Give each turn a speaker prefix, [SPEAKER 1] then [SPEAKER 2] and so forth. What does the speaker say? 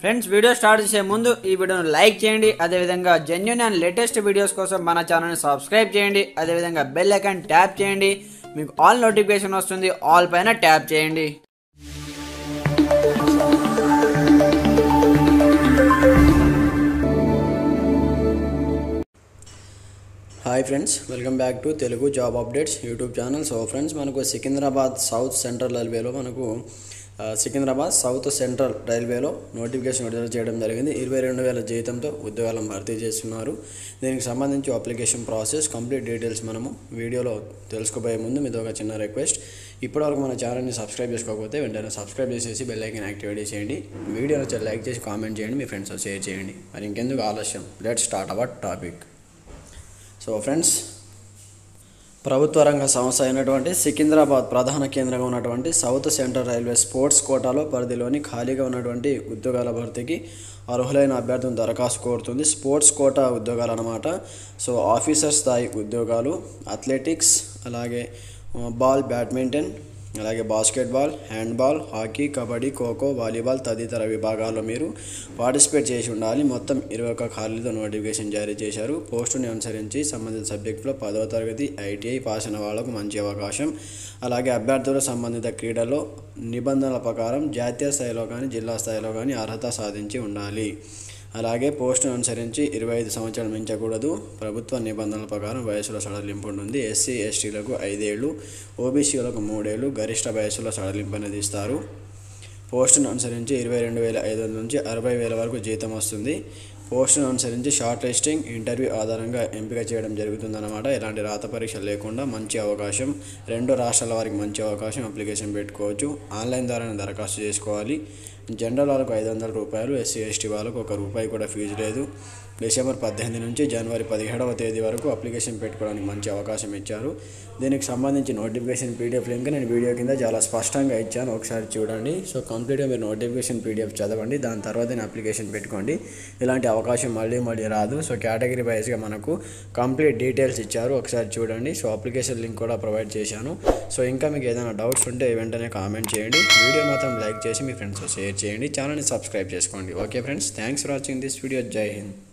[SPEAKER 1] friends video start చేసే ముందు ఈ వీడియోను లైక్ చేయండి అదేవిధంగా జెన్యున్ అండ్ లేటెస్ట్ వీడియోస్ కోసం మన ఛానల్ని సబ్స్క్రైబ్ చేయండి అదేవిధంగా బెల్ ఐకాన్ ట్యాప్ చేయండి మీకు ఆల్ నోటిఫికేషన్ వస్తుంది ఆల్ పైన ట్యాప్ చేయండి
[SPEAKER 2] hi friends welcome back to Telugu job updates YouTube channel so friends మనకు సికింద్రాబాద్ సౌత్ సెంట్రల్ రైల్వేలో మనకు ఆ, సికింద్రాబాద్ సౌత్ సెంట్రల్ రైల్వేలో నోటిఫికేషన్ విడుదల చేయడం జరిగింది ఇరవై రెండు వేల జీతంతో ఉద్యోగాలను భర్తీ చేస్తున్నారు దీనికి సంబంధించి అప్లికేషన్ ప్రాసెస్ కంప్లీట్ డీటెయిల్స్ మనము వీడియోలో తెలుసుకోబోయే ముందు మీతో ఒక చిన్న రిక్వెస్ట్ ఇప్పటివరకు మన ఛానల్ని సబ్స్క్రైబ్ చేసుకోకపోతే వెంటనే సబ్స్క్రైబ్ చేసేసి బెల్ ఐకన్ యాక్టివేట్ చేయండి వీడియో నచ్చితే లైక్ చేసి కామెంట్ చేయండి మీ ఫ్రెండ్స్తో షేర్ చేయండి మరి ఇంకెందుకు ఆలస్యం let start our topic so friends ప్రభుత్వ రంగ సంస్థ అయినటువంటి సికింద్రాబాద్ ప్రధాన కేంద్రంగా ఉన్నటువంటి సౌత్ సెంట్రల్ రైల్వే స్పోర్ట్స్ కోటాలో పరిధిలోని ఖాళీగా ఉన్నటువంటి ఉద్యోగాల భర్తీకి అర్హులైన అభ్యర్థులను దరఖాస్తు కోరుతుంది స్పోర్ట్స్ కోటా ఉద్యోగాలు అన్నమాట సో ఆఫీసర్ స్థాయి ఉద్యోగాలు అథ్లెటిక్స్ అలాగే ఆ, బాల్ బ్యాడ్మింటన్ అలాగే basketball handball hockey kabaddi kho kho volleyball తదితర విభాగాల్లో మీరు పార్టిసిపేట్ చేసి ఉండాలి మొత్తం ఇరవై ఒక్క ఖాళీలతో నోటిఫికేషన్ జారీ చేశారు పోస్టుని అనుసరించి సంబంధిత సబ్జెక్టులో పదవ తరగతి ఐటీఐ పాస్ అయిన వాళ్ళకు మంచి అవకాశం అలాగే అభ్యర్థుల సంబంధిత క్రీడల్లో నిబంధనల ప్రకారం జాతీయ స్థాయిలో కానీ జిల్లా స్థాయిలో కానీ అర్హత సాధించి ఉండాలి అలాగే పోస్టును అనుసరించి ఇరవై ఐదు సంవత్సరాలు మించకూడదు ప్రభుత్వ నిబంధనల ప్రకారం వయసులో సడలింపు ఉంటుంది ఎస్సీ ఎస్టీలకు ఐదేళ్లు ఓబీసీలకు మూడేళ్లు గరిష్ట వయసులో సడలింపు అనేది ఇస్తారు పోస్టును అనుసరించి ఇరవై రెండు వేల ఐదు వందల నుంచి అరవై వేల వరకు జీతం వస్తుంది పోస్టును అనుసరించి షార్ట్ లిస్టింగ్ ఇంటర్వ్యూ ఆధారంగా ఎంపిక చేయడం జరుగుతుందన్నమాట ఎలాంటి రాత పరీక్ష లేకుండా మంచి అవకాశం రెండు రాష్ట్రాల వారికి మంచి అవకాశం అప్లికేషన్ పెట్టుకోవచ్చు ఆన్లైన్ ద్వారానే దరఖాస్తు చేసుకోవాలి జనరల్ వాళ్ళకు ఐదు వందల రూపాయలు ఎస్సీ ఎస్టీ వాళ్ళకు ఒక రూపాయి కూడా ఫీజు లేదు డిసెంబర్ పద్దెనిమిది నుంచి జనవరి పదిహేడవ తేదీ వరకు అప్లికేషన్ పెట్టుకోవడానికి మంచి అవకాశం ఇచ్చారు దీనికి సంబంధించి నోటిఫికేషన్ పీడిఎఫ్ లింక్ నేను వీడియో కింద చాలా స్పష్టంగా ఇచ్చాను ఒకసారి చూడండి సో కంప్లీట్గా మీరు నోటిఫికేషన్ పీడిఎఫ్ చదవండి దాని తర్వాత నేను అప్లికేషన్ పెట్టుకోండి ఇలాంటి అవకాశం మళ్ళీ మళ్ళీ రాదు సో కేటగిరీ వైజ్గా మనకు కంప్లీట్ డీటెయిల్స్ ఇచ్చారు ఒకసారి చూడండి సో అప్లికేషన్ లింక్ కూడా ప్రొవైడ్ చేశాను సో ఇంకా మీకు ఏదైనా డౌట్స్ ఉంటే వెంటనే కామెంట్ చేయండి వీడియో మాత్రం లైక్ చేసి మీ ఫ్రెండ్స్తో షేర్ చేయండి ఛానల్ని సబ్స్క్రైబ్ చేసుకోండి okay friends thanks for watching this video Jai Hind